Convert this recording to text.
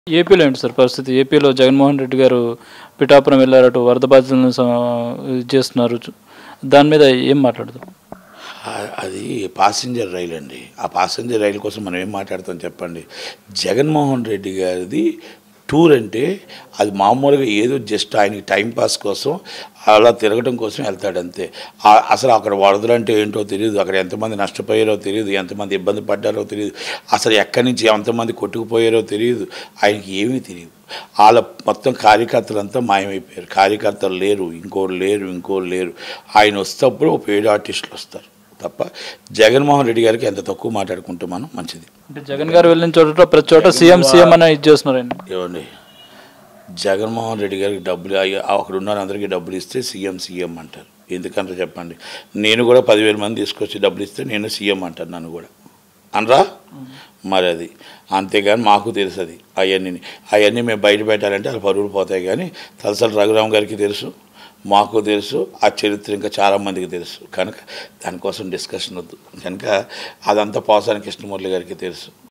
ఏపీలో ఏంటి సార్ పరిస్థితి ఏపీలో జగన్మోహన్ రెడ్డి గారు పిఠాపురం వెళ్ళారట వరద బాధితులను స- ఇది చేస్తున్నారు దాని మీద ఏం మాట్లాడదాం ఆ- అది పాసింజర్ రైలు అండి ఆ పాసింజర్ రైలు కోసం మనం ఏం మాట్లాడతాం చెప్పండి జగన్మోహన్ రెడ్డి గారిది టూర్ అంటే అది మామూలుగా ఏదో జస్ట్ ఆయనకి టైం పాస్ కోసం అలా తిరగడం కోసం వెళ్తాడు అంతే ఆ- అసలు అక్కడ వరదలు అంటే ఏంటో తెలియదు అక్కడ ఎంతమంది నష్టపోయారో తెలియదు ఎంతమంది ఇబ్బంది పడ్డారో తెలియదు అసలు ఎక్కడి నుంచి ఎంతమంది కొట్టుకుపోయారో తెలియదు ఆయనకి ఏమీ తెలియదు వాళ్ళ మొత్తం కార్యకర్తలంతా మాయమైపోయారు కార్యకర్తలు లేరు ఇంకోరు లేరు ఇంకోరు లేరు ఆయన వస్తేప్పుడు ఒక ఏడు ఆర్టిస్టులు వస్తారు తప్ప జగన్మోహన్ రెడ్డి గారికి ఎంత తక్కువ మాట్లాడుకుంటే మనం మంచిది అంటే జగన్ గారు వెళ్ళిన చోట ప్రతి చోట సీఎం సీఎం అని ఇది చేస్తున్నారు ఆయన ఏమండి జగన్మోహన్ రెడ్డి గారికి డబ్బులు అయ్య- అక్కడ ఉన్న అందరికీ డబ్బులు ఇస్తే సీఎం సీఎం అంటారు ఎందుకంటే చెప్పండి నేను కూడా పదివేల మంది తీసుకొచ్చి డబ్బులు ఇస్తే నేను సీఎం అంటాను నన్ను కూడా అనరా మరి అది అంతేగాని మాకు తెలుసు అది అవన్నీ అవన్నీ మేము బయట పెట్టాలంటే అది పరుగులు పోతాయి కానీ తలసరి రఘురామ్ గారికి తెలుసు మాకు తెలుసు ఆ చరిత్ర ఇంకా చాలామందికి తెలుసు కనుక దానికోసం డిస్కషన్ వద్దు కనుక అదంతా పోసాని కృష్ణమూర్తి గారికి తెలుసు